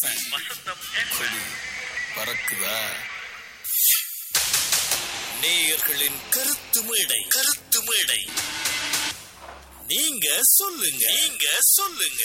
கொடி பறக்குதா நேயர்களின் கருத்து மேடை கருத்து மேடை நீங்க சொல்லுங்க நீங்க சொல்லுங்க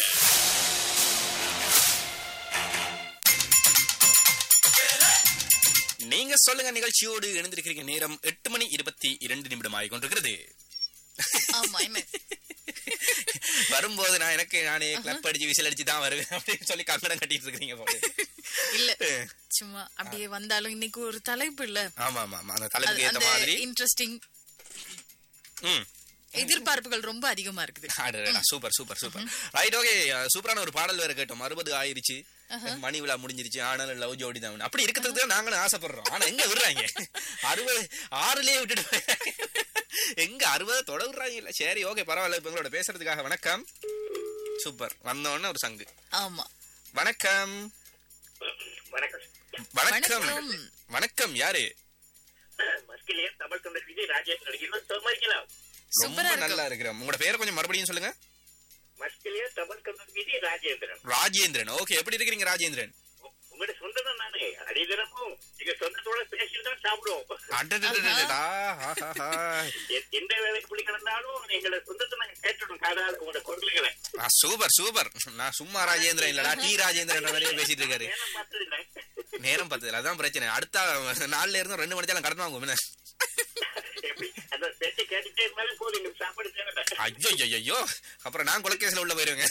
நீங்க சொல்லுங்க நிகழ்ச்சியோடு இணைந்திருக்கிறீங்க நேரம் எட்டு மணி இருபத்தி இரண்டு நிமிடம் ஆகி கொண்டிருக்கிறது ஆமா என்ன வரும்போது நான் எனக்கு நானே கிளப் அடிச்சு விசில் அடிச்சு தான் வருவேன் அப்படின்னு சொல்லி கங்கடம் கட்டிட்டு இருக்கீங்க போல இல்ல சும்மா அப்படியே வந்தாலும் இன்னைக்கு ஒரு தலைப்பு இல்ல ஆமா ஆமா ஆமா அந்த தலைப்புக்கு ஏத்த அந்த மாதிரி இன்ட்ரெஸ்டிங் ம் எதிர்பார்ப்புகள் ரொம்ப அதிகமா இருக்குது அடடா, super super super right okay சூப்பரான ஒரு பாடல் வேற கேட்டோம் அறுபது ஆயிருச்சு மணி விழா முடிஞ்சிருச்சு ஆனாலும் லவ் ஜோடி தான் அப்படி இருக்கிறதுக்கு தான் நாங்களும் ஆசைப்படுறோம் ஆனா எங்க விடுறாங்க அறுபது ஆறுலயே விட்டுட்டு போயிடுறாங்க. எங்க அறுபது தொட விடுறாங்க இல்ல சரி ஓகே பரவாயில்ல இப்ப உங்களோட பேசுறதுக்காக வணக்கம் சூப்பர் வந்தோடனே ஒரு சங்கு ஆமா வணக்கம் வணக்கம் வணக்கம் வணக்கம். வணக்கம் யாரு மஸ்கிலே தமிழ் தொண்டர் விஜய் ராஜேந்திரன் இருபது சுகமா இருக்கலாம் சூப்பரா ரொம்ப நல்லா இருக்கும் இருக்கிறோம் உங்களோட பேரை கொஞ்சம் மறுபடியும் சொல்லுங்க மஸ்கிலே தமிழ் தொண்டர் விஜய் ராஜேந்திரன் ராஜேந்திரன் ஓகே எப்படி இருக்கிறீங்க ராஜேந்திரன் உ- உங்களோட சொந்தம் தான் நானு அடிதினமும் எங்க சொந்தத்தோட பேசிட்டு தான் சாப்பிடுவோம் அடடடடடடா, ஆஹாஹா. எ- எந்த வேலைக்கு பிள்ளை கிடந்தாலும் எங்களை சொந்தத்தை நாங்க கேட்டுடும் காதால உங்களோட குரல்களை ஆ, சூப்பர் சூப்பர் நான் சும்மா ராஜேந்திரன் இல்லடா டி ராஜேந்திரன் மாதிரியே பேசிட்டு இருக்காரு நேரம் பார்த்தது இல்லை நேரம் பத்தல அதான் பிரச்சனை அடுத்த நாள்ல இருந்து ரெண்டு மணி நேரம் கடந்து வாங்குவோம் என்ன? எப்படி அந்த பேச்சை கேட்டுட்டே இருந்தாலும் போதும் எங்களுக்கு சாப்பாடு தேவை ஐயோ ஐயோ, ஐயோ அப்புறம் நான் கொலைக்கேசில உள்ள போயிருவேங்க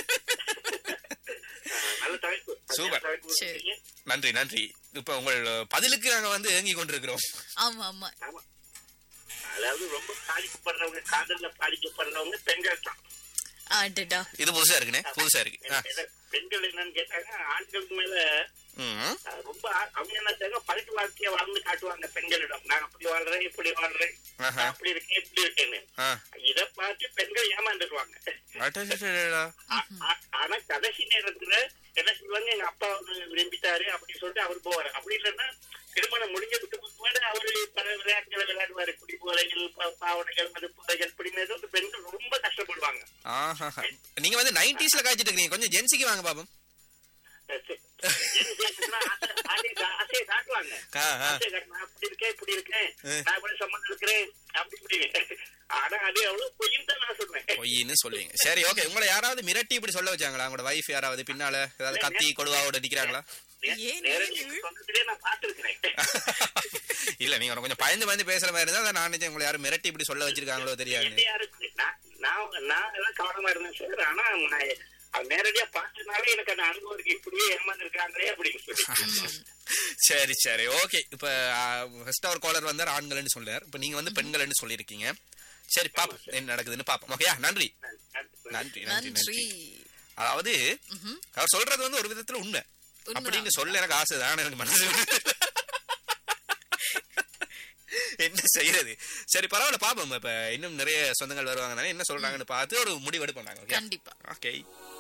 நல்ல தலைப்பு சூப்பர். நல்ல தலைப்பு சரி. கொடுத்தீங்க. நன்றி நன்றி இப்ப உங்கள் பதிலுக்கு நாங்க வந்து ஏங்கி கொண்டிருக்கிறோம் ஆமா ஆமா ஆமா அதாவது ரொம்ப பாதிக்கப்படுறவங்க காதல்ல பாதிக்கப்படுறவங்க பெண்கள் தான் அடடா இது புதுசா இருக்குண்ணே புதுசா இருக்கு ஆ. ஏன்னா பெண்கள் என்னன்னு கேட்டாங்க ஆண்களுக்கு மேல ம். அஹ், ரொம்ப ஆ- அவங்க என்ன செய்வாங்க பழக்க வாழ்க்கைய வாழ்ந்து காட்டுவாங்க பெண்களிடம் நான் அப்படி வாழ்றேன் இப்படி வாழ்றேன் ஆஹா. நான் அப்படி இருக்கேன் இப்படி இருக்கேன்னு ஆ. இத பார்த்து பெண்கள் ஏமாந்துருவாங்க அடடடடடா. ஆ- ஆ- ஆனா கடைசி நேரத்துல என்ன சொல்லுவாங்க எங்க அப்பா வந்து விரும்பிட்டாரு அப்படின்னு சொல்லிட்டு அவர் போவாரு அப்படி இல்லைன்னா திருமணம் முடிஞ்சதுக்கு முன்னாடி அவரு பல விளையாட்டுகளை விளையாடுவாரு குடி போதைகள் பா- பாவனைகள் மதுப்புதைகள் இப்படின்னு வந்து பெண்கள் ரொம்ப கஷ்டப்படுவாங்க ஆஹாஹா. நீங்க வந்து நைன்டிஸ்ல காய்ச்சிட்டு இருக்கீங்க கொஞ்சம் ஜென்சிக்கு வாங்க பாப்போம் ஆசையை காட்டுவாங்க ஆ, ஆ. ஆசையை காட்டு- நான் அப்படி இருக்கேன் இப்படி இருக்கேன் ஆ. நான் இப்படி சம்மந்தம் இருக்கிறேன் அப்படி இப்படி ஆனா அது அவ்வளவு பொய்ன்னு தான் நான் சொல்றேன் பொய்ன்னு சொல்லுவீங்க சரி ஓகே உங்களை யாராவது மிரட்டி இப்படி சொல்ல வச்சாங்களா உங்களோட வைஃப் யாராவது பின்னால ஏதாவது கத்தி கொடுவாவோட நிக்கிறாங்களா நே- ஏன் நேரடி நீங்க- சொந்தத்திலே நான் பார்த்திருக்கிறேன் இல்ல நீங்க கொஞ்சம் பயந்து பயந்து பேசுற மாதிரி இருந்தா அதை நான் நினைச்சேன் உங்களை யாரும் மிரட்டி இப்படி சொல்ல வச்சிருக்காங்களோ தெரியாது என்ன யாருக்கு நான் நான் நான் எல்லாம் கவனமா இருந்தேன் சார் ஆனா நான் அது நேரடியா பார்த்ததுனால எனக்கு அந்த அனுபவம் இருக்கு இப்படியே ஏமாந்துருக்காங்களே அப்படின்னு சொல்லி சரி சரி ஓகே இப்ப ஃபர்ஸ்ட் ஒரு காலர் வந்தார் ஆண்கள்னு சொல்லார் இப்ப நீங்க வந்து பெண்கள்னு சொல்லியிருக்கீங்க சரி பாப்போம் என்ன நடக்குதுன்னு பாப்போம் ஓகேயா நன்றி நன்றி நன்றி நன்றி நன்றி அதாவது ம்ஹும். அவர் சொல்றது வந்து ஒரு விதத்துல உண்மை உண்மைதான். அப்படின்னு சொல்ல எனக்கு ஆசை தான் எனக்கு மனசு என்ன செய்யறது சரி பரவாயில்ல பாப்போம் இப்ப இன்னும் நிறைய சொந்தங்கள் வருவாங்க என்ன சொல்றாங்கன்னு பார்த்து ஒரு முடிவு எடுப்போம் நாங்க கண்டிப்பா ஓகே